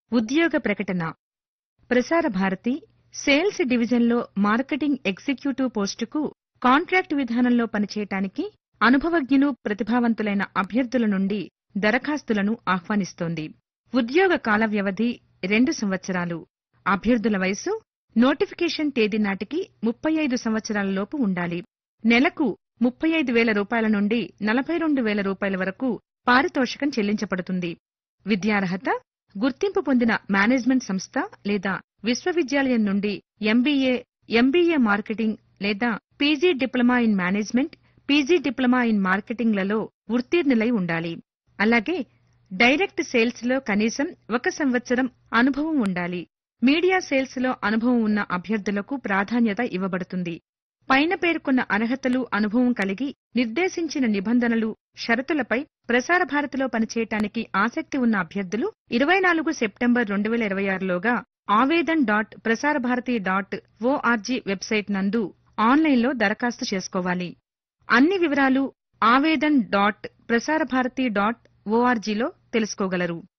ఉద్యోగ ప్రకటన ప్రసార భారతి సేల్స్ డివిజన్లో మార్కెటింగ్ ఎగ్జిక్యూటివ్ పోస్టుకు కాంట్రాక్ట్ విధానంలో పనిచేయటానికి అనుభవజ్ఞులు ప్రతిభావంతులైన అభ్యర్థుల నుండి దరఖాస్తులను ఆహ్వానిస్తోంది ఉద్యోగ కాల వ్యవధి రెండు సంవత్సరాలు అభ్యర్థుల వయసు నోటిఫికేషన్ తేదీ నాటికి ముప్పై ఐదు సంవత్సరాల లోపు ఉండాలి నెలకు ముప్పై ఐదు వేల రూపాయల నుండి నలభై రెండు వేల రూపాయల వరకు పారితోషికం చెల్లించబడుతుంది విద్యార్హత గుర్తింపు పొందిన మేనేజ్మెంట్ సంస్థ లేదా విశ్వవిద్యాలయం నుండి ఎంబీఏ ఎంబీఏ మార్కెటింగ్ లేదా PG diploma in management PG diploma in marketing లలో ఉత్తీర్ణులై ఉండాలి అలాగే డైరెక్ట్ సేల్స్ లో కనీసం ఒక సంవత్సరం అనుభవం ఉండాలి మీడియా సేల్స్ లో అనుభవం ఉన్న అభ్యర్థులకు ప్రాధాన్యత ఇవ్వబడుతుంది పైన పేర్కొన్న అర్హతలు అనుభవం కలిగి నిర్దేశించిన నిబంధనలు షరతులపై ప్రసార భారతిలో పనిచేయటానికి ఆసక్తి ఉన్న అభ్యర్థులు ఇరవై నాలుగు సెప్టెంబర్ రెండు వేల ఇరవై ఆరులోగా ఆవేదన్ డాట్ ప్రసార భారతి డాట్ ఓఆర్జీ వెబ్సైట్ నందు ఆన్లైన్లో దరఖాస్తు చేసుకోవాలి అన్ని వివరాలు ఆవేదన్ డాట్ ప్రసార భారతి డాట్ ఓఆర్జీలో తెలుసుకోగలరు